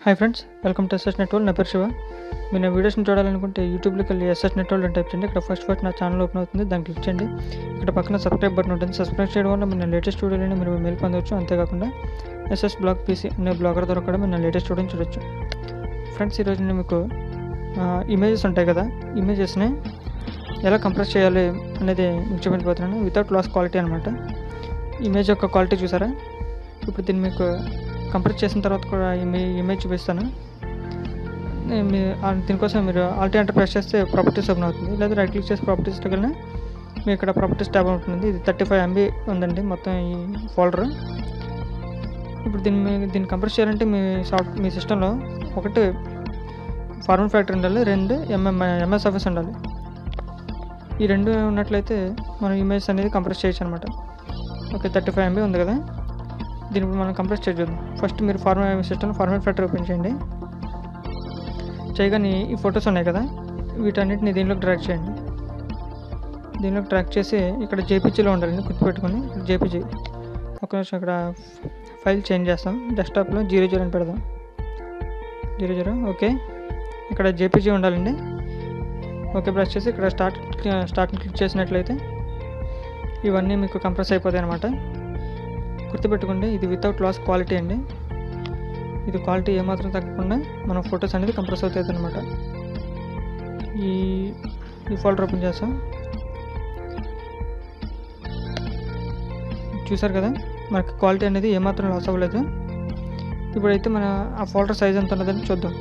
hi friends welcome to SS network నా పేరు శివ మీరు నా వీడియోస్ని చూడాలనుకుంటే యూట్యూబ్లోకి వెళ్ళి ఎస్ఎస్ నెట్వర్క్ అని టైప్ చేయండి ఇక్కడ ఫస్ట్ ఫస్ట్ నా ఛానల్ ఓపెన్ అవుతుంది దాన్ని క్లిక్ చేయండి ఇక్కడ పక్కన సబ్స్క్రైబ్ బటన్ ఉంటుంది సబ్స్క్రైబ్ చేయడం వల్ల మీరు లేటెస్ట్ వీడియోలని మీరు మెయిల్ పొందవచ్చు అంతేకాకుండా ఎస్ఎస్ బ్లాగ్ పీసీ అనే బ్లాగర్ ద్వారా కూడా మీరు నా లేటెస్ట్ వీడియోని చూడొచ్చు ఫ్రెండ్స్ ఈరోజు నేను మీకు ఇమేజెస్ ఉంటాయి కదా ఇమేజెస్ని ఎలా కంప్రెస్ చేయాలి అనేది మీకు చూపించబోతున్నాను వితౌట్ లాస్ క్వాలిటీ అనమాట ఇమేజ్ యొక్క క్వాలిటీ చూసారా ఇప్పుడు దీన్ని మీకు కంప్రెస్ చేసిన తర్వాత కూడా మీ ఇమేజ్ చూపిస్తాను నేను మీ ఆ దీనికోసం మీరు ఆల్టీ ఎంటర్ ప్రెస్ చేస్తే ప్రాపర్టీస్ ఓపెన్ అవుతుంది లేదా రైట్ క్లిక్ చేసి ప్రాపర్టీస్కి వెళ్ళినా మీ ఇక్కడ ప్రాపర్టీస్ ట్యాబ్ ఉంటుంది ఇది థర్టీ ఫైవ్ ఎంబీ ఉందండి మొత్తం ఈ ఫోల్డర్ ఇప్పుడు దీన్ని మీ- దీన్ని కంప్రెస్ చేయాలంటే మీ సాఫ్ట్ మీ సిస్టంలో ఒకటి ఫార్మల్ ఫ్యాక్టరీ ఉండాలి రెండు ఎంఎం ఎంఎస్ ఆఫీస్ ఉండాలి ఈ రెండు ఉన్నట్లయితే మనం ఇమేజ్ అనేది కంప్రెస్ చేయొచ్చు అనమాట ఓకే థర్టీ ఫైవ్ ఎంబీ ఉంది కదా దీని ఇప్పుడు మనం కంప్రెస్ చేద్దాం ఫస్ట్ మీరు format system format factory open చేయండి చేయగానే ఈ ఫొటోస్ ఉన్నాయి కదా వీటన్నిటిని దీనిలోకి డ్రాక్ చేయండి దీనిలోకి ట్రాక్ చేసి ఇక్కడ జేపీజీలో ఉండాలండి గుర్తుపెట్టుకొని జేపీజీ ఒక నిమిషం ఇక్కడ ఫైల్ చేంజ్ చేస్తాం డెస్క్టాప్లో జీరో జీరో అని పెడదాం జీరో జీరో ఓకే ఇక్కడ జేపీజీ ఉండాలండి ఓకే ప్రెస్ చేసి ఇక్కడ స్టార్ట్ స్టార్ట్ని క్లిక్ చేసినట్లయితే ఇవన్నీ మీకు కంప్రెస్ అయిపోతాయి అనమాట గుర్తుపెట్టుకోండి ఇది వితౌట్ లాస్ క్వాలిటీ అండి ఇది క్వాలిటీ ఏమాత్రం తగ్గకుండా మన ఫొటోస్ అనేది కంప్రెస్ అవుతాయి అనమాట ఈ ఈ ఫోల్డర్ ఓపెన్ చేస్తాం చూసారు కదా మనకి క్వాలిటీ అనేది ఏమాత్రం లాస్ అవ్వలేదు ఇప్పుడైతే మన ఆ ఫోల్డర్ సైజ్ ఎంత ఉన్నదని చూద్దాం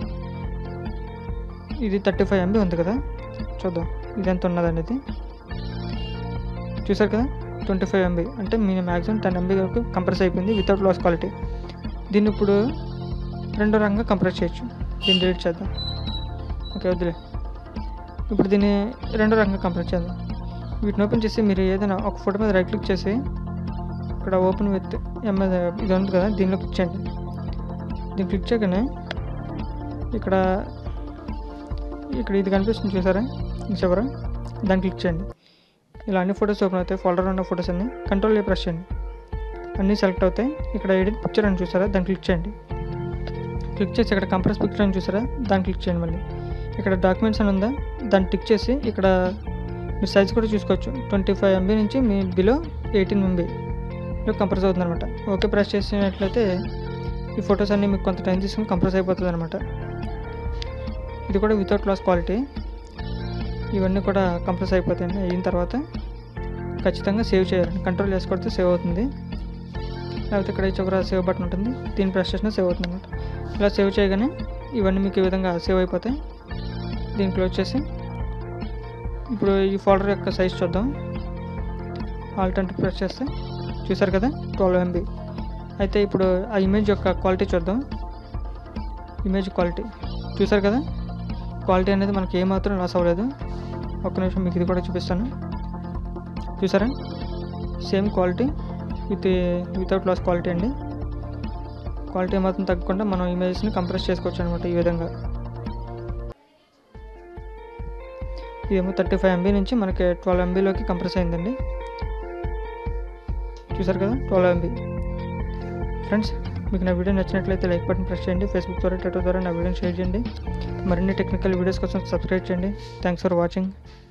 ఇది థర్టీ ఫైవ్ ఎంబీ ఉంది కదా చూద్దాం ఇది ఎంత ఉన్నది అనేది చూసారు కదా ట్వంటీ ఫైవ్ ఎంబీ అంటే మీ మ్యాక్సిమం టెన్ ఎంబీ వరకు కంప్రెస్ అయిపోయింది వితౌట్ లాస్ క్వాలిటీ దీన్ని ఇప్పుడు రెండో రంగా కంప్రెస్ చేయొచ్చు దీన్ని డిలీట్ చేద్దాం ఓకే వద్దులే ఇప్పుడు దీన్ని రెండో రంగా కంప్రెస్ చేద్దాం వీటిని ఓపెన్ చేసి మీరు ఏదైనా ఒక ఫోటో మీద రైట్ క్లిక్ చేసి ఇక్కడ ఓపెన్ విత్ ఎంఎస్ ఇది ఉంది కదా దీనిలో క్లిక్ చేయండి దీన్ని క్లిక్ చేయగానే ఇక్కడ ఇక్కడ ఇది కనిపిస్తుంది చూసారా ఈ చివర దాన్ని క్లిక్ చేయండి ఇలా అన్ని ఫొటోస్ ఓపెన్ అవుతాయి ఫోల్డర్ ఉన్న ఫొటోస్ అన్ని కంట్రోల్ ఏ ప్రెస్ చేయండి అన్నీ సెలెక్ట్ అవుతాయి ఇక్కడ ఎడిట్ పిక్చర్ అని చూసారా దాన్ని క్లిక్ చేయండి క్లిక్ చేసి ఇక్కడ కంప్రెస్ పిక్చర్ అని చూసారా దాన్ని క్లిక్ చేయండి మళ్ళీ ఇక్కడ డాక్యుమెంట్స్ అని ఉందా దాన్ని టిక్ చేసి ఇక్కడ మీ సైజ్ కూడా చూసుకోవచ్చు ట్వంటీ ఫైవ్ ఎంబీ నుంచి మీ బిలో ఎయిటీన్ ఎంబీలో కంప్రెస్ అవుతుంది అనమాట ఓకే ప్రెస్ చేసినట్లయితే ఈ ఫొటోస్ అన్నీ మీకు కొంత టైం తీసుకుని కంప్రెస్ అయిపోతుంది అనమాట ఇది కూడా వితౌట్ లాస్ క్వాలిటీ ఇవన్నీ కూడా కంప్రెస్ అయిపోతాయండి అయిన తర్వాత ఖచ్చితంగా సేవ్ చేయాలి కంట్రోల్ చేసి కొడితే సేవ్ అవుతుంది లేకపోతే ఇక్కడ ఈ చివర సేవ్ బటన్ ఉంటుంది దీన్ని ప్రెస్ చేసినా సేవ్ అవుతుంది అనమాట ఇలా సేవ్ చేయగానే ఇవన్నీ మీకు ఈ విధంగా సేవ్ అయిపోతాయి దీన్ని క్లోజ్ చేసి ఇప్పుడు ఈ ఫోల్డర్ యొక్క సైజ్ చూద్దాం ఆల్టర్నేటివ్ ప్రెస్ చేస్తే చూసారు కదా ట్వెల్వ్ ఎంబీ అయితే ఇప్పుడు ఆ ఇమేజ్ యొక్క క్వాలిటీ చూద్దాం ఇమేజ్ క్వాలిటీ చూసారు కదా క్వాలిటీ అనేది మనకి ఏమాత్రం లాస్ అవ్వలేదు ఒక్క నిమిషం మీకు ఇది కూడా చూపిస్తాను చూసారా same quality with without loss quality అండి క్వాలిటీ ఏమాత్రం తగ్గకుండా మనం ఇమేజెస్ని కంప్రెస్ చేసుకోవచ్చు అనమాట ఈ విధంగా ఇదేమో థర్టీ ఫైవ్ ఎంబీ నుంచి మనకి ట్వెల్వ్ ఎంబీలోకి కంప్రెస్ అయిందండి చూసారు కదా ట్వెల్వ్ ఎంబీ ఫ్రెండ్స్ మీకు నా వీడియో నచ్చినట్లయితే లైక్ బటన్ ప్రెస్ చేయండి ఫేస్బుక్ ద్వారా ట్విట్టర్ ద్వారా నా వీడియోని షేర్ చేయండి మరిన్ని టెక్నికల్ వీడియోస్ కోసం సబ్స్క్రైబ్ చేయండి థ్యాంక్స్ ఫర్ వాచింగ్